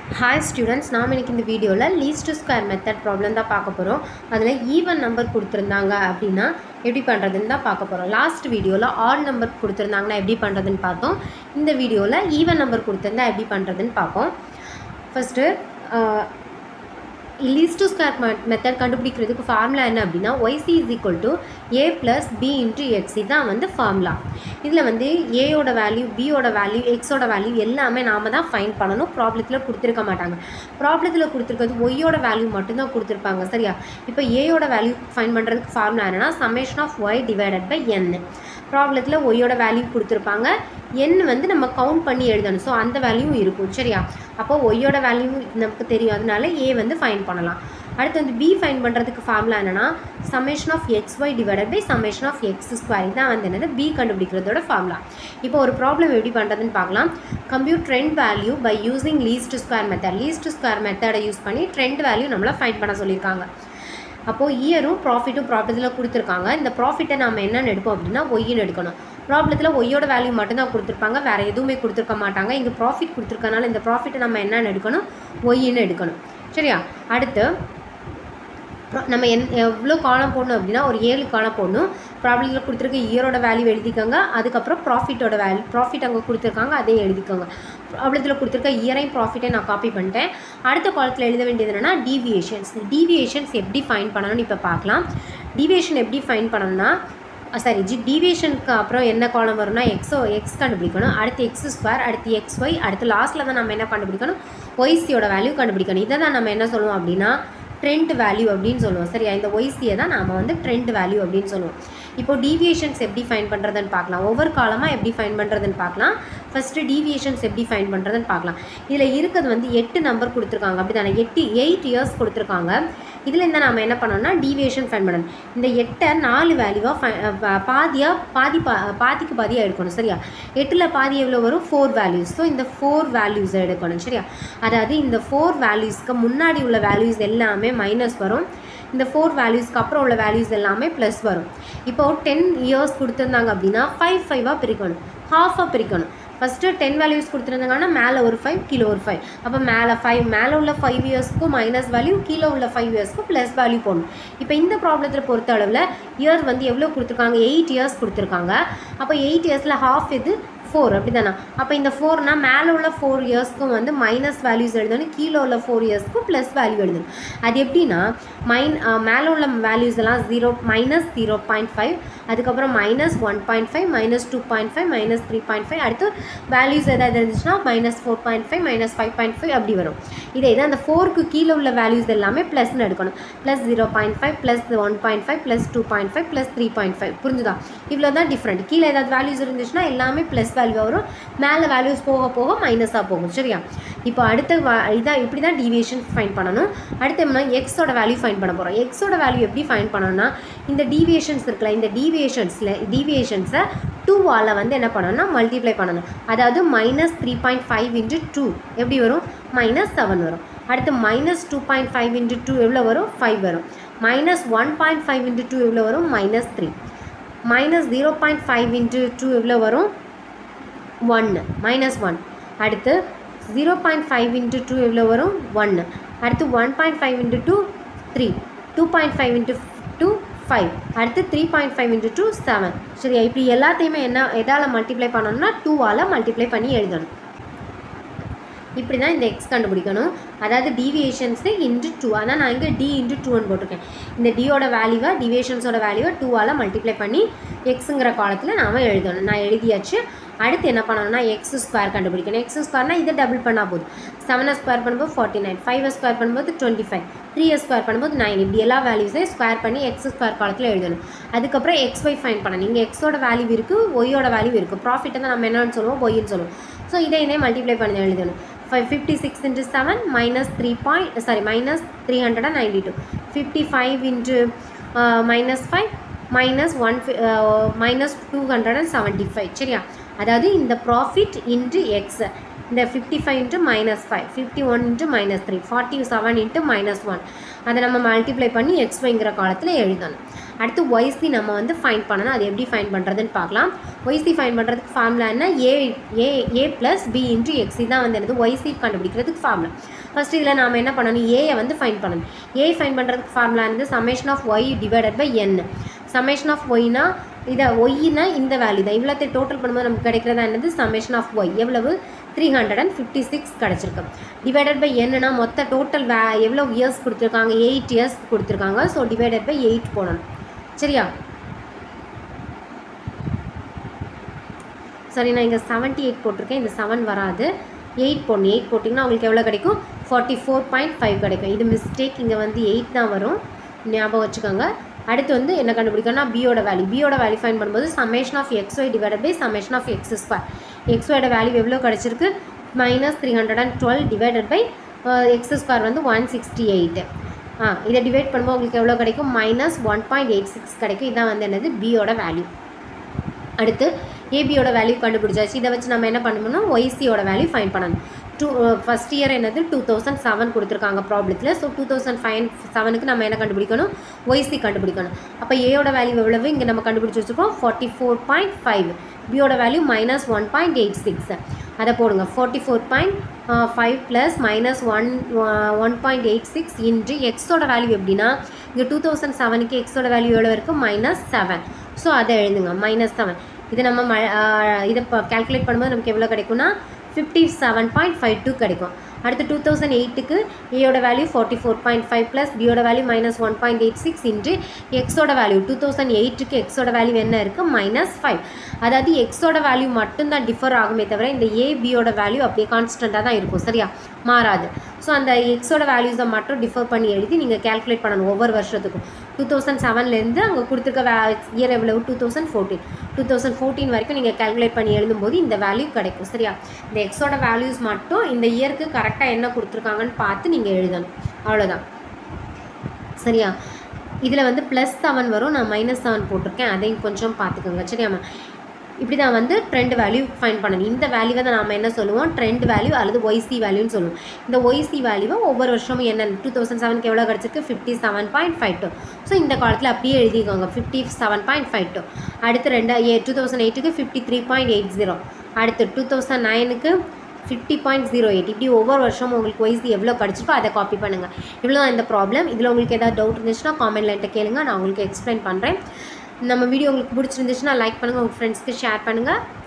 hi students நாம் இன்னைக்கு இந்த வீடியோவில் லீஸ்ட் ஸ்கொயர் மெத்தட் ப்ராப்ளம் தான் பார்க்க போகிறோம் அதில் ஈவன் நம்பர் கொடுத்துருந்தாங்க அப்படின்னா எப்படி பண்ணுறதுன்னு தான் பார்க்க போகிறோம் லாஸ்ட் வீடியோவில் ஆட் நம்பர் கொடுத்துருந்தாங்கன்னா எப்படி பண்ணுறதுன்னு பார்த்தோம் இந்த வீடியோவில் ஈவன் நம்பர் கொடுத்துருந்தா எப்படி பண்ணுறதுன்னு பார்ப்போம் ஃபஸ்ட்டு லீஸ்ட் ஸ்கொயர் மெத்தட் கண்டுபிடிக்கிறதுக்கு ஃபார்முலா என்ன அப்படின்னா Y C is equal to A plus B into X இதுதான் வந்து ஃபார்முலா இதில் வந்து ஏயோட வேல்யூ பியோட வேல்யூ எக்ஸோட வேல்யூ எல்லாமே நாம தான் ஃபைன் பண்ணணும் ப்ராப்ளத்தில் கொடுத்துருக்க மாட்டாங்க ப்ராப்ளத்தில் கொடுத்துருக்கிறது ஒய்யோட வேல்யூ மட்டும்தான் கொடுத்துருப்பாங்க சரியா இப்போ ஏயோட வேல்யூ ஃபைன் பண்ணுறதுக்கு ஃபார்முலா என்னன்னா summation of Y divided by N ப்ராப்ளத்தில் ஒய்யோட வேல்யூ கொடுத்துருப்பாங்க என் வந்து நம்ம கவுண்ட் பண்ணி எழுதணும் ஸோ அந்த வேல்யூ இருக்கும் சரியா அப்போ ஒய்யோட வேல்யூ நமக்கு தெரியும் அதனால ஏ வந்து ஃபைன் பண்ணலாம் அடுத்து வந்து பி ஃபைன் பண்ணுறதுக்கு ஃபார்முலா என்னன்னா summation of X Y divided by summation of X square இதான் வந்து என்னது பி கண்டுபிடிக்கிறதோட ஃபார்முலா இப்போ ஒரு ப்ராப்ளம் எப்படி பண்ணுறதுன்னு பார்க்கலாம் compute trend value by using least square method least square மெத்தடை யூஸ் பண்ணி ட்ரெண்ட் வேல்யூ நம்மளை ஃபைன் பண்ண சொல்லியிருக்காங்க அப்போது இயரும் ப்ராஃபிட்டும் ப்ராப்ளத்தில் கொடுத்துருக்காங்க இந்த ப்ராஃபிட்டை நம்ம என்னென்னு எடுப்போம் அப்படின்னா ஒய்ன்னு எடுக்கணும் ப்ராப்ளத்தில் ஒய்யோட வேல்யூ மட்டும்தான் கொடுத்துருப்பாங்க வேறு எதுவுமே கொடுத்துருக்க மாட்டாங்க இங்கே ப்ராஃபிட் கொடுத்துருக்கனால இந்த ப்ராஃபிட்டை நம்ம என்னென்னு எடுக்கணும் ஒய்ன்னு எடுக்கணும் சரியா அடுத்து pro- நம்ம என் எவ்வளோ காலம் போடணும் அப்படின்னா ஒரு ஏழு காலம் போடணும் ப்ராப்ளத்தில் கொடுத்துருக்க இயரோட வேல்யூ எழுதிக்கோங்க அதுக்கப்புறம் ப்ராஃபிட்டோட வேல்யூ ப்ராஃபிட் அங்கே கொடுத்துருக்காங்க அதையும் எழுதிக்கோங்க ப்ராப்ளத்தில் கொடுத்துருக்க இயரையும் ப்ராஃபிட்டை நான் காப்பி பண்ணிட்டேன் அடுத்த காலத்தில் எழுத வேண்டியது என்னென்னா டீவியேஷன்ஸ் டீவியேஷன்ஸ் எப்படி ஃபைன் பண்ணணும்னு இப்போ பார்க்கலாம் டீவியேஷன் எப்படி ஃபைன் பண்ணணும்னா சாரி ஜி டீவியேஷனுக்கு அப்புறம் என்ன காலம் வரும்னா எக்ஸோ எக்ஸ் கண்டுபிடிக்கணும் அடுத்து எக்ஸ் ஸ்கொயர் அடுத்து எக்ஸ் ஒய் அடுத்து லாஸ்ட்டில் தான் நம்ம என்ன கண்டுபிடிக்கணும் ஒய்சியோட வேல்யூ கண்டுபிடிக்கணும் இதை தான் நம்ம என்ன சொல்லுவோம் அப்படின்னா ட்ரெண்ட் வேல்யூ அப்படின்னு சொல்லுவோம் சரியா இந்த ஒய்சியை தான் நாம் வந்து ட்ரெண்ட் வேல்யூ அப்படின்னு சொல்லுவோம் இப்போ டீவியேஷன்ஸ் எப்படி ஃபைன் பண்ணுறதுன்னு பார்க்கலாம் ஒவ்வொரு காலமாக எப்படி ஃபைன் பண்ணுறதுன்னு பார்க்கலாம் ஃபஸ்ட்டு டீவியேஷன்ஸ் எப்படி ஃபைன் பண்ணுறதுன்னு பார்க்கலாம் இதில் இருக்கிறது வந்து எட்டு நம்பர் கொடுத்துருக்காங்க அப்படி தானே எட்டு எயிட் இயர்ஸ் கொடுத்துருக்காங்க இதில் இருந்தால் நம்ம என்ன பண்ணோம்னா டீவியேஷன் ஃபைன் பண்ணணும் இந்த எட்டை நாலு வேல்யூவாக ஃபை பாதியாக பாதி பா பாதிக்கு பாதியாக எடுக்கணும் சரியா எட்டில் பாதி எவ்வளோ வரும் ஃபோர் வேல்யூஸ் ஸோ இந்த ஃபோர் வேல்யூஸை எடுக்கணும் சரியா அதாவது இந்த ஃபோர் வேல்யூஸ்க்கு முன்னாடி உள்ள வேல்யூஸ் எல்லாமே மைனஸ் வரும் இந்த ஃபோர் வேல்யூஸ்க்கு அப்புறம் உள்ள வேல்யூஸ் எல்லாமே ப்ளஸ் வரும் இப்போது டென் இயர்ஸ் கொடுத்துருந்தாங்க அப்படின்னா ஃபைவ் ஃபைவாக பிரிக்கணும் ஹாஃபாக பிரிக்கணும் ஃபஸ்ட்டு டென் வேல்யூஸ் கொடுத்துருந்தாங்கன்னா மேலே ஒரு ஃபைவ் கீழே ஒரு ஃபைவ் அப்போ மேலே ஃபைவ் மேலே உள்ள ஃபைவ் இயர்ஸ்க்கும் மைனஸ் வேல்யூ கீழே உள்ள ஃபைவ் இயர்ஸ்க்கும் ப்ளஸ் வேல்யூ போடணும் இப்போ இந்த ப்ராப்ளத்தில் பொறுத்த அளவில் இயர் வந்து எவ்வளோ கொடுத்துருக்காங்க எயிட் இயர்ஸ் கொடுத்துருக்காங்க அப்போ எயிட் இயர்ஸில் ஹாஃப் இது ஃபோர் அப்படி தானே அப்போ இந்த ஃபோர்னா மேலே உள்ள ஃபோர் இயர்ஸ்க்கும் வந்து மைனஸ் வேல்யூஸ் எழுதணும் கீழே உள்ள ஃபோர் இயர்ஸ்க்கும் ப்ளஸ் வேல்யூ எழுதணும் அது எப்படின்னா மைன் மேலே உள்ள வேல்யூஸ் எல்லாம் zero minus zero point five அதுக்கப்புறம் minus one point five minus two point five minus three point five அடுத்து வேல்யூஸ் எதாவது இருந்துச்சுன்னா minus four point five minus five point five அப்படி வரும் இதே இது அந்த ஃபோருக்கு கீழே உள்ள வேல்யூஸ் எல்லாமே ப்ளஸ்னு எடுக்கணும் plus zero point five plus one point five plus two point five plus three point five புரிஞ்சுதா இவ்வளோ தான் டிஃப்ரெண்ட் கீழே ஏதாவது வேல்யூஸ் இருந்துச்சுன்னா எல்லாமே ப்ளஸ் வேல்யூ வரும் மேலே வேல்யூஸ் போக போக மைனஸாக போகும் சரியா இப்போ அடுத்த வா- இதான் இப்படி தான் டீவியேஷன் ஃபைன் பண்ணணும் அடுத்து என்ன எக்ஸோட வேல்யூ ஃபைன் பண்ண போகிறோம் எக்ஸோட வேல்யூ எப்படி ஃபைன் பண்ணணும்னா இந்த டீவியேஷன்ஸ் இருக்குல்ல இந்த டீவியேஷன்ஸில் டீவியேஷன்ஸை டூவால் வந்து என்ன பண்ணணும்னா மல்டிப்ளை பண்ணணும் அதாவது minus three point five into two எப்படி வரும் மைனஸ் செவன் வரும் அடுத்து minus two point five into two எவ்வளோ வரும் ஃபைவ் வரும் minus one point five into two எவ்வளோ வரும் minus three minus zero point five into two எவ்வளோ வரும் ஒன்று மைனஸ் ஒன் அடுத்து zero point five into two எவ்வளோ வரும் ஒன்று அடுத்து one point five into two three two point five into two five அடுத்து three point five into two seven சரியா இப்படி எல்லாத்தையுமே என்ன எதால் மல்டிப்ளை பண்ணணும்னா டூவால் மல்டிப்ளை பண்ணி எழுதணும் இப்படி தான் இந்த எக்ஸ் கண்டுபிடிக்கணும் அதாவது டீவியேஷன்ஸு இன்ட்டு டூ அதான் நான் இங்கே டி இன்ட்டு டூன்னு போட்டிருக்கேன் இந்த டியோட வேல்யூவை டிவியேஷன்ஸோட வேல்யூவை டூவால் மல்டிப்ளை பண்ணி எக்ஸுங்கிற காலத்தில் நாம் எழுதணும் நான் எழுதியாச்சு அடுத்து என்ன பண்ணணும்னா எக்ஸ் ஸ்கொயர் கண்டுபிடிக்கணும் எக்ஸ் ஸ்கொயர்னா இதை டபுள் பண்ணால் போதும் செவனை ஸ்கொயர் பண்ணும்போது ஃபார்ட்டி நைன் ஃபைவ் ஸ்கொயர் பண்ணும்போது டுவெண்ட்டி ஃபைவ் த்ரீ ஸ்கொயர் பண்ணும்போது நைன் இப்படி எல்லா வேல்யூஸையும் ஸ்கொயர் பண்ணி எக்ஸ் ஸ்கொயர் காலத்தில் எழுதணும் அதுக்கப்புறம் எக்ஸ் ஒய் ஃபைன் பண்ணணும் இங்கே எக்ஸோட வேல்யூ இருக்குது ஒய்யோட வேல்யூ இருக்குது ப்ராஃபிட்டை தான் நம்ம என்னன்னு சொல்லுவோம் ஒய்ன்னு சொல்லுவோம் ஸோ இதை இதே மல்டிப்ளை பண்ணி எழுதணும் five fifty six into seven minus three point sorry minus three hundred and ninety two fifty five into minus five minus one minus two hundred and seventy five சரியா அதாவது இந்த ப்ராஃபிட் இன்ட்டு எக்ஸ் இந்த fifty five into minus five fifty one into minus three forty seven into minus one அதை நம்ம multiply பண்ணி X ஒய்ங்கிற காலத்தில் எழுதணும் அடுத்து ஒய்சி நம்ம வந்து ஃபைன் பண்ணணும் அது எப்படி ஃபைன் பண்ணுறதுன்னு பார்க்கலாம் ஒய்சி ஃபைன் பண்ணுறதுக்கு ஃபார்முலா என்ன a a a plus b into எக்ஸி தான் வந்து என்னது ஒய்சி கண்டுபிடிக்கிறதுக்கு ஃபார்முலா ஃபஸ்ட்டு இதில் நாம் என்ன பண்ணணும் ஏயை வந்து ஃபைன் பண்ணணும் ஏ ஃபைன் பண்ணுறதுக்கு ஃபார்முலா வந்து summation of Y divided by n summation of ஒய்னா இதை ஒய்னா இந்த வேல்யூ தான் இவ்வளோத்தை டோட்டல் பண்ணும்போது நமக்கு கிடைக்கிறதா என்னது சமேஷன் ஆஃப் ஒய் எவ்வளவு three hundred and fifty six கிடச்சிருக்கு டிவைடட் பை என்னன்னா மொத்த டோட்டல் வே எவ்வளோ இயர்ஸ் கொடுத்துருக்காங்க எயிட் இயர்ஸ் கொடுத்துருக்காங்க ஸோ டிவைடட் பை எயிட் போடணும் சரியா சரி நான் இங்கே செவன்ட்டி எயிட் போட்டிருக்கேன் இந்த செவன் வராது எயிட் போடணும் எயிட் போட்டிங்கன்னா உங்களுக்கு எவ்வளோ கிடைக்கும் ஃபார்ட்டி ஃபோர் பாயிண்ட் ஃபைவ் கிடைக்கும் இது மிஸ்டேக் இங்கே வந்து எயிட் தான் வரும் ஞாபகம் வச்சுக்கோங்க அடுத்து வந்து என்ன கண்டுபிடிக்கணும்னா பியோட வேல்யூ பியோட வேல்யூ ஃபைன் பண்ணும்போது summation of X Y divided by summation of X square x ஒயோட வேல்யூ எவ்வளோ கிடச்சிருக்கு minus three hundred and twelve divided by x square வந்து ஒன் சிக்ஸ்டி எயிட்டு ஆ இதை டிவைட் பண்ணும்போது உங்களுக்கு எவ்வளோ கிடைக்கும் minus one point eight six கிடைக்கும் இதான் வந்து என்னது பியோட வேல்யூ அடுத்து ஏபியோட வேல்யூ கண்டுபிடிச்சாச்சு இதை வச்சு நம்ம என்ன பண்ணணும்னா ஒய்சியோட வேல்யூ ஃபைன் பண்ணணும் டூ ஃபஸ்ட் இயர் என்னது டூ தௌசண்ட் செவன் கொடுத்துருக்காங்க ப்ராப்ளத்தில் ஸோ டூ தௌசண்ட் ஃபைவ் செவனுக்கு நம்ம என்ன கண்டுபிடிக்கணும் ஒய்சி கண்டுபிடிக்கணும் அப்போ ஏயோட வேல்யூ எவ்வளவு இங்கே நம்ம கண்டுபிடிச்சி வச்சுருக்கோம் ஃபார்ட்டி ஃபோர் பாயிண்ட் ஃபைவ் பியோட value minus one point eight six அதை போடுங்க forty four point five plus minus one one point eight six into எக்ஸோட வேல்யூ எப்படின்னா இங்கே டூ தௌசண்ட் செவனுக்கு எக்ஸோட வேல்யூ எவ்வளோ இருக்குது மைனஸ் செவன் ஸோ அதை எழுதுங்க மைனஸ் செவன் இது நம்ம ம இதை இப்போ கேல்குலேட் பண்ணும்போது நமக்கு எவ்வளோ கிடைக்கும்னா fifty seven point five two கிடைக்கும் அடுத்து டூ தௌசண்ட் எயிட்டுக்கு ஏயோட value forty four point five plus பியோட value minus one point eight six into எக்ஸோட வேல்யூ டூ தௌசண்ட் எயிட்டுக்கு எக்ஸோட வேல்யூ என்ன இருக்குது மைனஸ் ஃபைவ் அதாவது எக்ஸோட வேல்யூ மட்டும்தான் டிஃபர் ஆகுமே தவிர இந்த ஏ பியோட வேல்யூ அப்படியே கான்ஸ்டண்ட்டாக தான் இருக்கும் சரியா மாறாது ஸோ அந்த எக்ஸோட வேல்யூஸை மட்டும் டிஃபர் பண்ணி எழுதி நீங்கள் கேல்குலேட் பண்ணணும் ஒவ்வொரு வருஷத்துக்கும் டூ தௌசண்ட் செவன்லேருந்து அங்கே கொடுத்துருக்க வே இயர் எவ்வளவு two thousand fourteen two thousand fourteen வரைக்கும் நீங்கள் கேல்குலேட் பண்ணி எழுதும்போது இந்த வேல்யூ கிடைக்கும் சரியா இந்த எக்ஸோட வேல்யூஸ் மட்டும் இந்த இயருக்கு கரெக்டாக என்ன கொடுத்துருக்காங்கன்னு பார்த்து நீங்கள் எழுதணும் அவ்வளோதான் சரியா இதில் வந்து ப்ளஸ் செவன் வரும் நான் மைனஸ் செவன் போட்டிருக்கேன் அதையும் கொஞ்சம் பார்த்துக்கோங்க சரியாம்மா இப்படி தான் வந்து ட்ரெண்ட் வேல்யூ ஃபைன் பண்ணணும் இந்த வேல்யூவை தான் நம்ம என்ன சொல்லுவோம் ட்ரெண்ட் வேல்யூ அல்லது ஒய்சி வேல்யூன்னு சொல்லுவோம் இந்த ஒய்சி வேல்யூவை ஒவ்வொரு வருஷமும் என்ன டூ தௌசண்ட் செவனுக்கு எவ்வளோ கிடச்சிருக்கு fifty seven point five two so இந்த காலத்தில் அப்படியே எழுதிக்கோங்க fifty seven point five two அடுத்து ரெண்டு ஏ டூ தௌசண்ட் எயிட்டுக்கு fifty three point eight zero அடுத்து டூ தௌசண்ட் நைனுக்கு ஃபிஃப்டி பாயிண்ட் ஜீரோ எயிட் இப்படி ஒவ்வொரு வருஷமும் உங்களுக்கு ஒய்சி எவ்வளோ கிடச்சிருக்கோ அதை காப்பி பண்ணுங்கள் இவ்வளோ தான் இந்த ப்ராப்ளம் இதில் உங்களுக்கு ஏதாவது டவுட் இருந்துச்சுன்னா காமெண்ட்ல என்கிட்ட கேளுங்க நான் உங்களுக்கு எக்ஸ்பிளைன் பண்ணுறேன் நம்ம வீடியோ உங்களுக்கு பிடிச்சிருந்துச்சுன்னா லைக் பண்ணுங்கள் உங்கள் ஃப்ரெண்ட்ஸ்க்கு ஷேர் பண்ணுங்கள்